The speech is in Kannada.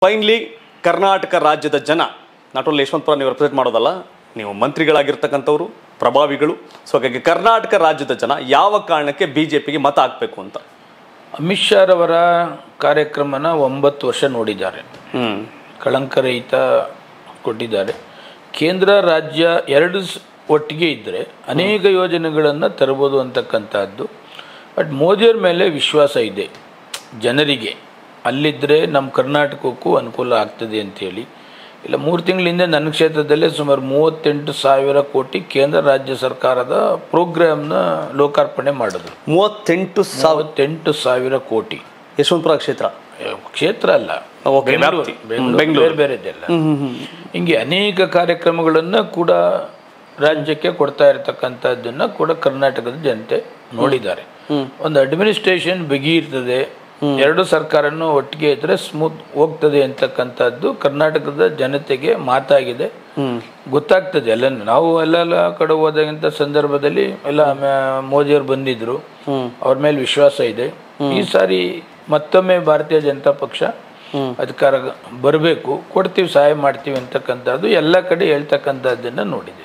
ಫೈನ್ಲಿ ಕರ್ನಾಟಕ ರಾಜ್ಯದ ಜನ ನಾಟ್ ಓನ್ಲಿ ಯಶವಂತಪುರ ನೀವು ರೆಪ್ರೆಸೆಂಟ್ ಮಾಡೋದಲ್ಲ ನೀವು ಮಂತ್ರಿಗಳಾಗಿರ್ತಕ್ಕಂಥವ್ರು ಪ್ರಭಾವಿಗಳು ಸೊ ಹಾಗಾಗಿ ಕರ್ನಾಟಕ ರಾಜ್ಯದ ಜನ ಯಾವ ಕಾರಣಕ್ಕೆ ಬಿ ಜೆ ಪಿಗೆ ಮತ ಹಾಕಬೇಕು ಅಂತ ಅಮಿತ್ ಶಾ ರವರ ಕಾರ್ಯಕ್ರಮನ ಒಂಬತ್ತು ವರ್ಷ ನೋಡಿದ್ದಾರೆ ಹ್ಮ್ ಕಳಂಕರಹಿತ ಕೊಟ್ಟಿದ್ದಾರೆ ಕೇಂದ್ರ ರಾಜ್ಯ ಎರಡು ಸ್- ಒಟ್ಟಿಗೆ ಇದ್ದರೆ ಅನೇಕ ಯೋಜನೆಗಳನ್ನು ತರ್ಬೋದು ಅಂತಕ್ಕಂಥದ್ದು ಬಟ್ ಮೋದಿಯವ್ರ ಮೇಲೆ ವಿಶ್ವಾಸ ಇದೆ ಜನರಿಗೆ ಅಲ್ಲಿದ್ದರೆ ನಮ್ಮ ಕರ್ನಾಟಕಕ್ಕೂ ಅನುಕೂಲ ಆಗ್ತದೆ ಅಂತೇಳಿ ಇಲ್ಲ ಮೂರು ತಿಂಗಳ ಹಿಂದೆ ನನ್ನ ಕ್ಷೇತ್ರದಲ್ಲೇ ಸುಮಾರು ಮೂವತ್ತೆಂಟು ಸಾವಿರ ಕೋಟಿ ಕೇಂದ್ರ ರಾಜ್ಯ ಸರ್ಕಾರದ ಪ್ರೋಗ್ರಾಮ್ನ ಲೋಕಾರ್ಪಣೆ ಮಾಡಿದ್ರು ಮೂವತ್ತೆಂಟು ಸಾವಿರ ಮೂವತ್ತೆಂಟು ಸಾವಿರ ಕೋಟಿ ಯಶವಂತಪುರ ಕ್ಷೇತ್ರ ಕ್ಷೇತ್ರ ಅಲ್ಲ Okay, ಬೆಂಗಳೂರು ವ್ಯಾಪ್ತಿ. ಬೆಂಗಳೂರು ಬೆಂಗಳೂರು. ಬೇರೆ ಬೇರೆದೆಲ್ಲ ಹಿಂಗೆ ಅನೇಕ ಕಾರ್ಯಕ್ರಮಗಳನ್ನು ಕೂಡ ರಾಜ್ಯಕ್ಕೆ ಕೊಡ್ತಾ ಇರತಕ್ಕಂಥದ್ದನ್ನ ಕೂಡ ಕರ್ನಾಟಕದ ಜನತೆ ನೋಡಿದ್ದಾರೆ ಒಂದು ಅಡ್ಮಿನಿಸ್ಟ್ರೇಷನ್ ಬಿಗಿ ಇರ್ತದೆ ಎರಡು ಸರ್ಕಾರನೂ ಒಟ್ಟಿಗೆ ಇದ್ರೆ ಸ್ಮೂತ್ ಹೋಗ್ತದೆ ಅಂತಕ್ಕಂಥದ್ದು ಕರ್ನಾಟಕದ ಜನತೆಗೆ ಮಾತಾಗಿದೆ ಗೊತ್ತಾಗ್ತದೆ ಎಲ್ಲ ನಾವು ಎಲ್ಲ ಕಡೆ ಹೋದಂಥ ಸಂದರ್ಭದಲ್ಲಿ ಎಲ್ಲ ಮ- ಮೋದಿಯವರು ಬಂದಿದ್ರು ಅವ್ರ ಮೇಲೆ ವಿಶ್ವಾಸ ಇದೆ ಈ ಸಾರಿ ಮತ್ತೊಮ್ಮೆ ಭಾರತೀಯ ಜನತಾ ಪಕ್ಷ ಅಧಿಕಾರ ಬರಬೇಕು ಕೊಡ್ತೀವಿ ಸಹಾಯ ಮಾಡ್ತೀವಿ ಅಂತಕ್ಕಂಥದ್ದು ಎಲ್ಲ ಕಡೆ ಹೇಳ್ತಕ್ಕಂಥದ್ದನ್ನ ನೋಡಿದೆ